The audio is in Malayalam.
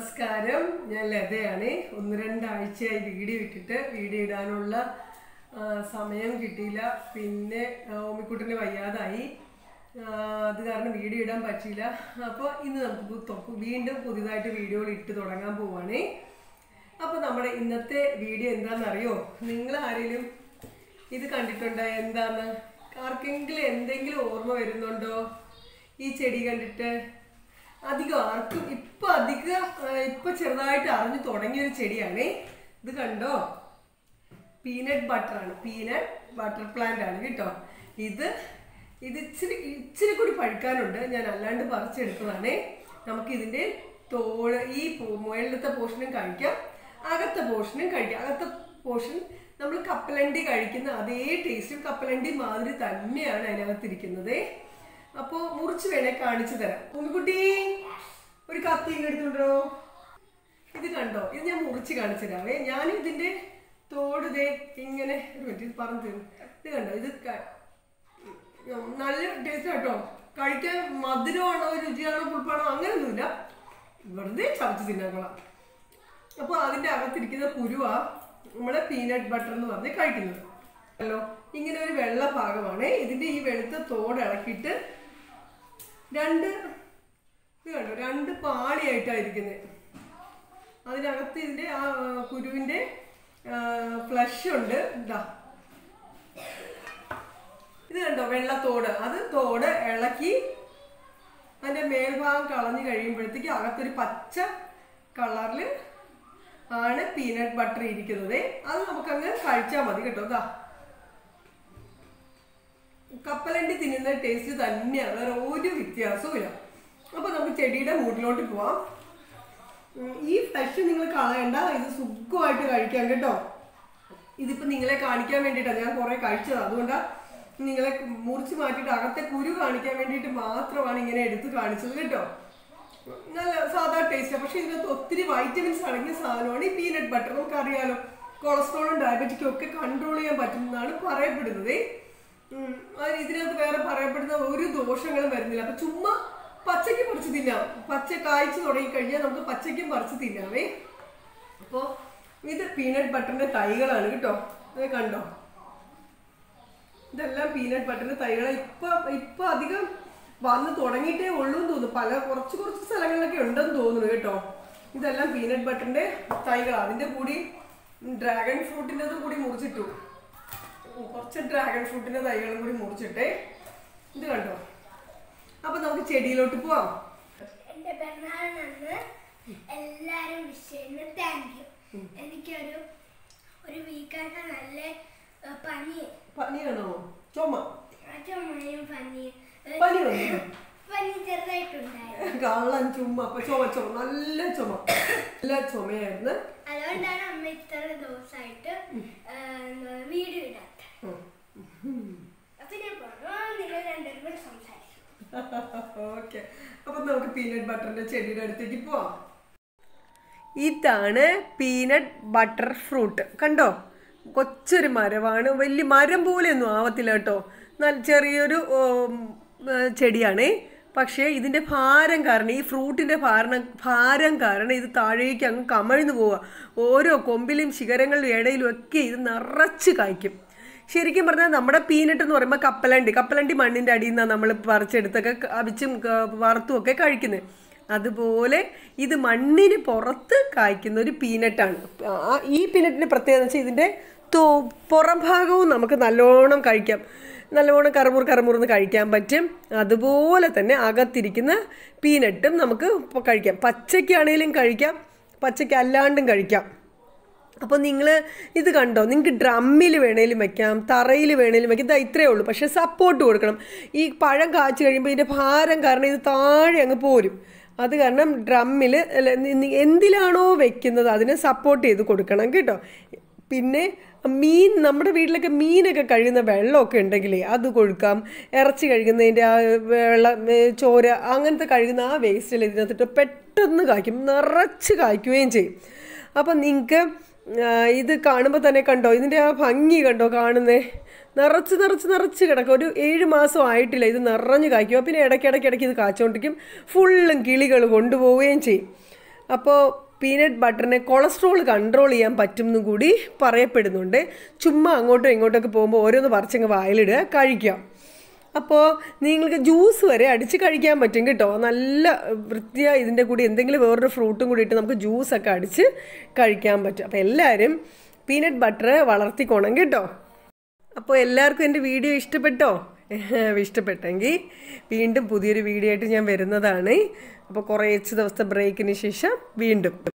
നമസ്കാരം ഞാൻ ലതയാണ് ഒന്ന് രണ്ടാഴ്ചയായി വീഡിയോ ഇട്ടിട്ട് വീഡിയോ ഇടാനുള്ള ആ, സമയം കിട്ടിയില്ല പിന്നെ ആ, ഓമിക്കുട്ടന് വയ്യാതായി ആ, അത് കാരണം വീഡിയോ ഇടാൻ പറ്റിയില്ല അപ്പോൾ ഇന്ന് നമുക്ക് തൊ- വീണ്ടും പുതിയതായിട്ട് വീഡിയോകൾ ഇട്ട് തുടങ്ങാൻ പോവാണേ അപ്പോൾ നമ്മുടെ ഇന്നത്തെ വീഡിയോ എന്താണെന്നറിയോ നിങ്ങൾ ആരെങ്കിലും ഇത് കണ്ടിട്ടുണ്ടോ എന്താന്ന് ആർക്കെങ്കിലും എന്തെങ്കിലും ഓർമ്മ വരുന്നുണ്ടോ ഈ ചെടി കണ്ടിട്ട് അധികം ആർക്കും ഇപ്പൊ അധികം ആ, ഇപ്പൊ ചെറുതായിട്ട് അറിഞ്ഞു തുടങ്ങിയ ഒരു ചെടിയാണ് ഇത് കണ്ടോ പീനട്ട് ബട്ടർ ആണ് പീനട്ട് ബട്ടർ പ്ലാന്റ് ആണ് കേട്ടോ ഇത് ഇത് ഇച്ചിരി ഇച്ചിരി കൂടി പഴുക്കാനുണ്ട് ഞാൻ അല്ലാണ്ട് പറിച്ചെടുത്തതാണ് നമുക്ക് ഇതിന്റെ തോട് ഈ പോ- മുകളിലത്തെ പോർഷനും കഴിക്കാം അകത്തെ പോർഷനും കഴിക്കാം അകത്തെ പോർഷൻ നമ്മൾ കപ്പലണ്ടി കഴിക്കുന്ന അതേ ടേസ്റ്റും കപ്പലണ്ടി മാതിരി തന്നെയാണ് അതിനകത്തിരിക്കുന്നത് അപ്പോൾ മുറിച്ച് വേണേ കാണിച്ചു തരാം ഉമ്മിക്കുട്ടി ഒരു കത്തി ഇങ്ങ് എടുത്തുണ്ടോ ഇത് കണ്ടോ ഇത് ഞാൻ മുറിച്ച് കാണിച്ചു തരാവേ ഞാൻ ഇതിന്റെ തോട് ദേ ഇങ്ങനെ ഒരു മിനിറ്റ് ഇത് പറഞ്ഞു തരും ഇത് കണ്ടോ ഇത് ക- ഉം, നല്ല ടേസ്റ്റ് കേട്ടോ കഴിക്കാൻ മധുരമാണോ രുചിയാണോ പുളിപ്പാണോ അങ്ങനെയൊന്നുമില്ല വെറുതെ ചവച്ച് തിന്നാൻ കൊള്ളാം അപ്പോൾ അതിന്റെ അകത്തിരിക്കുന്ന കുരുവാ നമ്മളെ പീനട്ട് ബട്ടർ എന്ന് പറഞ്ഞ് കഴിക്കുന്നത് അല്ലോ ഇങ്ങനെ ഒരു വെള്ള ഭാഗമാണ് ഇതിന്റെ ഈ വെളുത്ത തോട് ഇളക്കിയിട്ട് രണ്ട് ഇത് കണ്ടോ രണ്ട് പാളിയായിട്ടാണ് ഇരിക്കുന്നത് അതിനകത്ത് ഇതിന്റെ ആ ആ, കുരുവിന്റെ ഫ്ലഷ് ഉണ്ട് ഇതാ ഇത് കണ്ടോ വെള്ള തോട് അത് തോട് ഇളക്കി അതിന്റെ മേൽഭാഗം കളഞ്ഞു കഴിയുമ്പോഴത്തേക്ക് അകത്തൊരു പച്ച കളറിൽ ആണ് പീനട്ട് ബട്ടർ ഇരിക്കുന്നത് അത് നമുക്കങ്ങ് കഴിച്ചാൽ മതി കേട്ടോ ഇതാ കപ്പലണ്ടി തിന്നുന്ന ടേസ്റ്റ് തന്നെയാണ് വേറെ ഒരു വ്യത്യാസവും ഇല്ല അപ്പൊ നമുക്ക് ചെടിയുടെ മൂട്ടിലോട്ട് പോവാം ഉം, ഈ ഫ്ലഷ് നിങ്ങൾ കളയണ്ട ഇത് സുഖമായിട്ട് കഴിക്കാം കേട്ടോ ഇതിപ്പോ നിങ്ങളെ കാണിക്കാൻ വേണ്ടിയിട്ടാണ് ഞാൻ കുറെ കഴിച്ചത് അതുകൊണ്ടാ നിങ്ങളെ മുറിച്ച് മാറ്റിയിട്ട് അകത്തെ കുരു കാണിക്കാൻ വേണ്ടിയിട്ട് മാത്രമാണ് ഇങ്ങനെ എടുത്ത് കാണിച്ചത് കേട്ടോ നല്ല സാധാ ടേസ്റ്റ് പക്ഷെ ഇതിനകത്ത് ഒത്തിരി വൈറ്റമിൻസ് അടങ്ങിയ സാധനമാണ് ഈ പീനട്ട് ബട്ടർ നമുക്കറിയാലോ കൊളസ്ട്രോളും ഡയബറ്റിക്കും ഒക്കെ കൺട്രോൾ ചെയ്യാൻ പറ്റുന്നതാണ് പറയപ്പെടുന്നത് ഉം, അതിന് ഇതിനകത്ത് വേറെ പറയപ്പെടുന്ന ഒരു ദോഷങ്ങളും വരുന്നില്ല അപ്പൊ ചുമ്മാ പച്ചയ്ക്ക് പറിച്ച് തിന്നാം പച്ച കായ്ച്ചു തുടങ്ങി കഴിഞ്ഞാൽ നമുക്ക് പച്ചയ്ക്കും പറിച്ച് തിന്നാമേ അപ്പോൾ ഇത് പീനട്ട് ബട്ടറിന്റെ തൈകളാണ് കേട്ടോ ഇത് കണ്ടോ ഇതെല്ലാം പീനട്ട് ബട്ടറിന്റെ തൈകളാണ് ഇപ്പൊ ഇപ്പൊ അധികം വന്ന് തുടങ്ങിയിട്ടേ ഉള്ളൂ എന്ന് തോന്നുന്നു പല കുറച്ച് കുറച്ച് സ്ഥലങ്ങളിലൊക്കെ ഉണ്ടെന്ന് തോന്നുന്നു കേട്ടോ ഇതെല്ലാം പീനട്ട് ബട്ടറിന്റെ തൈകൾ അതിന്റെ കൂടി ഡ്രാഗൺ ഫ്രൂട്ടിൻ്റെതും കൂടി മുറിച്ചിട്ടു കുറച്ച് ഡ്രാഗൺ ഫ്രൂട്ടിന്റെ തൈകളും കൂടി മുറിച്ചിട്ടേ ഇത് കണ്ടോ അപ്പൊ നമുക്ക് ചെടിയിലോട്ട് പോവാം എന്റെ പിറന്നാളിനന്ന് എല്ലാരും വിഷ് ചെയ്യുന്നു താങ്ക് യു എനിക്കൊരു ഒരു വീക്കായിട്ട് നല്ല ഏ, പനി പനിയാണോ ചുമ ചുമയും പനി ഏ, പനി വന്നു പനി ചെറുതായിട്ടുണ്ടായിരുന്നു കള്ളൻ ചുമ അപ്പൊ ചുമ ചുമ നല്ല ചുമ നല്ല ചുമയായിരുന്നു അതുകൊണ്ടാണ് അമ്മ ഇത്ര ദിവസമായിട്ട് വീഡിയോ ഇടാത്തത് ഉം. അപ്പൊ ഞാൻ പറഞ്ഞു നിങ്ങൾ രണ്ടുപേരും കൂടെ സംസാരിച്ചു ഓക്കെ അപ്പൊ നമുക്ക് പീനട്ട് ബട്ടറിന്റെ ചെടിയുടെ അടുത്തേക്ക് പോവാം ഇതാണ് പീനട്ട് ബട്ടർ ഫ്രൂട്ട് കണ്ടോ കൊച്ചൊരു മരമാണ് വലിയ മരം പോലെയൊന്നും ആവത്തില്ല കേട്ടോ നല്ല ചെറിയൊരു ഉം, ഏ, ചെടിയാണ് പക്ഷേ ഇതിൻ്റെ ഭാരം കാരണം ഈ ഫ്രൂട്ടിൻ്റെ ഭാരം ഭാരം കാരണം ഇത് താഴേക്ക് അങ്ങ് കമഴ്ന്നു പോവുക ഓരോ കൊമ്പിലും ശിഖരങ്ങളിലും ഇടയിലും ഒക്കെ ഇത് നിറച്ച് കായ്ക്കും ശരിക്കും പറഞ്ഞാൽ നമ്മുടെ പീനട്ട് എന്ന് പറയുമ്പോൾ കപ്പലണ്ടി കപ്പലണ്ടി മണ്ണിൻ്റെ അടിയിൽ നിന്നാണ് നമ്മൾ പറിച്ചെടുത്തൊക്കെ ക- അവിച്ചും ക- വറുത്തും ഒക്കെ കഴിക്കുന്നത് അതുപോലെ ഇത് മണ്ണിന് പുറത്ത് കായ്ക്കുന്ന ഒരു പീനട്ടാണ് ആ ഈ പീനട്ടിൻ്റെ പ്രത്യേകത എന്ന് വെച്ചാൽ ഇതിൻ്റെ തോ പുറം ഭാഗവും നമുക്ക് നല്ലോണം കഴിക്കാം നല്ലോണം കറുമുർ കറുമുറന്ന് കഴിക്കാൻ പറ്റും അതുപോലെ തന്നെ അകത്തിരിക്കുന്ന പീനട്ടും നമുക്ക് ഇപ്പൊ കഴിക്കാം പച്ചയ്ക്കാണേലും കഴിക്കാം പച്ചയ്ക്ക് അല്ലാണ്ടും കഴിക്കാം അപ്പോൾ നിങ്ങൾ ഇത് കണ്ടോ നിങ്ങൾക്ക് ഡ്രമ്മിൽ വേണേലും വെക്കാം തറയിൽ വേണേലും വെക്കാം ഇതാ ഇത്രയേ ഉള്ളൂ പക്ഷേ സപ്പോർട്ട് കൊടുക്കണം ഈ പഴം കാച്ചു കഴിയുമ്പോൾ ഇതിൻ്റെ ഭാരം കാരണം ഇത് താഴെ അങ്ങ് പോരും അത് കാരണം ഡ്രമ്മിൽ എന്തിലാണോ വെക്കുന്നത് അതിനെ സപ്പോർട്ട് ചെയ്ത് കൊടുക്കണം കേട്ടോ പിന്നെ മീൻ നമ്മുടെ വീട്ടിലൊക്കെ മീനൊക്കെ കഴിയുന്ന വെള്ളമൊക്കെ ഉണ്ടെങ്കിലേ അത് കൊടുക്കാം ഇറച്ചി കഴുകുന്നതിൻ്റെ ആ വെള്ളം ഏ, ചോര അങ്ങനത്തെ കഴുകുന്ന ആ വേസ്റ്റിൽ ഇതിനകത്തിട്ട് പെട്ടെന്ന് കായ്ക്കും നിറച്ച് കായ്ക്കുകയും ചെയ്യും അപ്പം നിങ്ങൾക്ക് ഇത് കാണുമ്പോൾ തന്നെ കണ്ടോ ഇതിൻ്റെ ആ ഭംഗി കണ്ടോ കാണുന്നേ നിറച്ച് നിറച്ച് നിറച്ച് കിടക്കും ഒരു ഏഴ് മാസം ആയിട്ടില്ല ഇത് നിറഞ്ഞ് കായ്ക്കും പിന്നെ ഇടയ്ക്ക് ഇടയ്ക്ക് ഇടയ്ക്ക് ഇത് കാച്ചുകൊണ്ടിരിക്കും ഫുള്ളും കിളികൾ കൊണ്ടുപോവുകയും ചെയ്യും അപ്പോൾ പീനട്ട് ബട്ടറിനെ കൊളസ്ട്രോൾ കൺട്രോൾ ചെയ്യാൻ പറ്റും എന്നും കൂടി പറയപ്പെടുന്നുണ്ട് ചുമ്മാ അങ്ങോട്ടും ഇങ്ങോട്ടൊക്കെ പോകുമ്പോൾ ഓരോന്ന് പറിച്ചങ്ങ് വായിലിടുക കഴിക്കാം അപ്പോൾ നിങ്ങൾക്ക് ജ്യൂസ് വരെ അടിച്ച് കഴിക്കാൻ പറ്റും കേട്ടോ നല്ല വൃത്തിയായി ഇതിൻ്റെ കൂടി എന്തെങ്കിലും വേറൊരു ഫ്രൂട്ടും കൂടി ഇട്ട് നമുക്ക് ജ്യൂസൊക്കെ അടിച്ച് കഴിക്കാൻ പറ്റും അപ്പോൾ എല്ലാവരും പീനട്ട് ബട്ടർ വളർത്തിക്കോണം കേട്ടോ അപ്പോൾ എല്ലാവർക്കും എൻ്റെ വീഡിയോ ഇഷ്ടപ്പെട്ടോ ഇഷ്ടപ്പെട്ടെങ്കിൽ വീണ്ടും പുതിയൊരു വീഡിയോ ആയിട്ട് ഞാൻ വരുന്നതാണ് അപ്പോൾ കുറേച്ച് ദിവസത്തെ ബ്രേക്കിന് ശേഷം വീണ്ടും